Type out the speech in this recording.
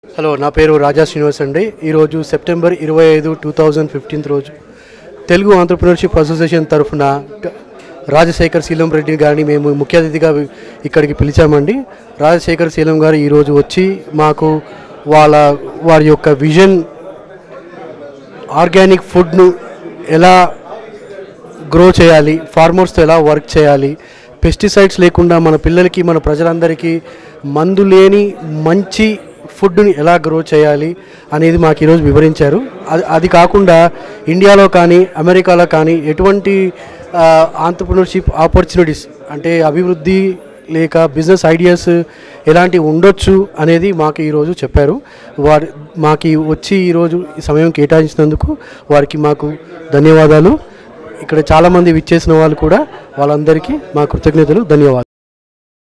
hello నా పేరు రాజా శ్రీనివాస్ అండి ఈరోజు సెప్టెంబర్ ఇరవై ఐదు టూ థౌజండ్ ఫిఫ్టీన్త్ రోజు తెలుగు ఆంటర్ప్రినర్షిప్ అసోసియేషన్ తరఫున ట- రాజశేఖర్ శీలం రెడ్డి గారిని మేము ముఖ్య అతిథిగా వి- ఇక్కడికి పిలిచామండి రాజశేఖర్ శీలం గారు ఈరోజు వచ్చి మాకు వాళ్ళ వారి యొక్క విజన్ ఆర్గానిక్ ఫుడ్ను ఎలా గ్రో చేయాలి ఫార్మర్స్తో ఎలా వర్క్ చేయాలి పెస్టిసైడ్స్ లేకుండా మన పిల్లలకి మన ప్రజలందరికీ మందు లేని మంచి ఫుడ్ని ఎలా గ్రో చేయాలి అనేది మాకు ఈరోజు వివరించారు అది అది కాకుండా ఇండియాలో కానీ అమెరికాలో కానీ ఎటువంటి ఆంటర్ప్రినర్షిప్ ఆపర్చునిటీస్ అంటే అభివృద్ధి లేక బిజినెస్ ఐడియాస్ ఎలాంటివి ఉండొచ్చు అనేది మాకు ఈరోజు చెప్పారు వారి మాకు వచ్చి ఈరోజు ఈ సమయం కేటాయించినందుకు వారికి మాకు ధన్యవాదాలు ఇక్కడ చాలామంది విచ్చేసిన వాళ్ళు కూడా వాళ్ళందరికీ మా కృతజ్ఞతలు ధన్యవాదాలు